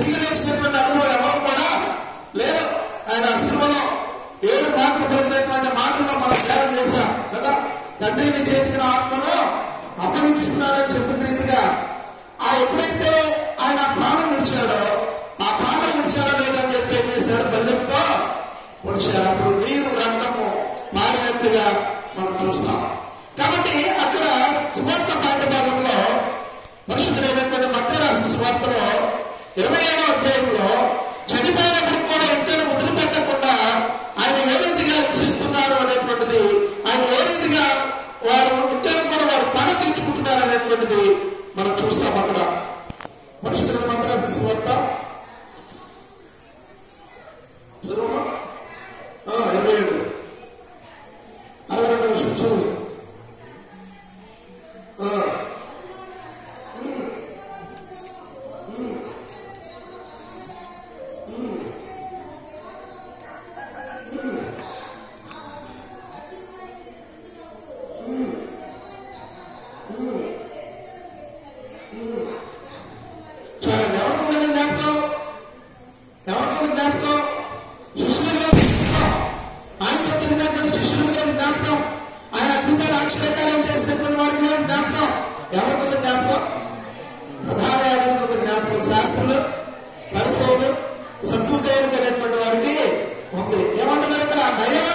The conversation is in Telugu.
తిరిగి లేచినటువంటి అనుభవం ఎవరు కూడా లేదు ఆయన సినిమాలో ఏడు మాటలు పలికినటువంటి మాటల్లో మనం ధ్యానం చేశాం కదా తండ్రిని చేతికి ఆత్మను అప్పగించుకున్నారని చెప్పిన రీతిగా ఆ ఎప్పుడైతే ఆయన ఆ ప్రాణం విడిచాడో ఆ ప్రాణం విడిచాడో లేదని చెప్పి ఏం చేశాడు బల్లెంతో పొడిచారు అప్పుడు నీరు రక్తము మారినట్లుగా మనం చూస్తాం కాబట్టి అక్కడ సువార్త పాఠ్యభాగంలో పరిశుద్ధులైనటువంటి మధ్యరాశి సువార్తలో ఇరవై ఏడో అధ్యాయంలో చనిపోయినప్పుడు కూడా ఎంతను వదిలిపెట్టకుండా ఆయన ఏ రీతిగా రక్షిస్తున్నారు అనేటువంటిది ఆయన ఏ రీతిగా వారు ఎంతను కూడా వారు పగ తీర్చుకుంటున్నారు అనేటువంటిది మనం చూస్తాం అక్కడ పరిశుద్ధుల మధ్యరాశి సువార్త చదువు ఇరవై ఏడు అరవై రెండు నిమిషం చదువు ఆ. చాలా ఎవరికుందని జ్ఞాపకం ఎవరికుంది జ్ఞాపకం శిష్యులుగా ఆయనతో తిరిగినటువంటి శిష్యులుగా జ్ఞాపకం ఆయన అద్భుతాలు ఆశ్చర్యకారం చేసినటువంటి వారికి జ్ఞాపకం ఎవరికుంది జ్ఞాపకం ప్రధాన యాజకులకు జ్ఞాపకం శాస్త్రులు పరిశోధులు సత్తుకైనటువంటి వారికి ఉంది ఏమంటున్నారు ఇక్కడ నయమ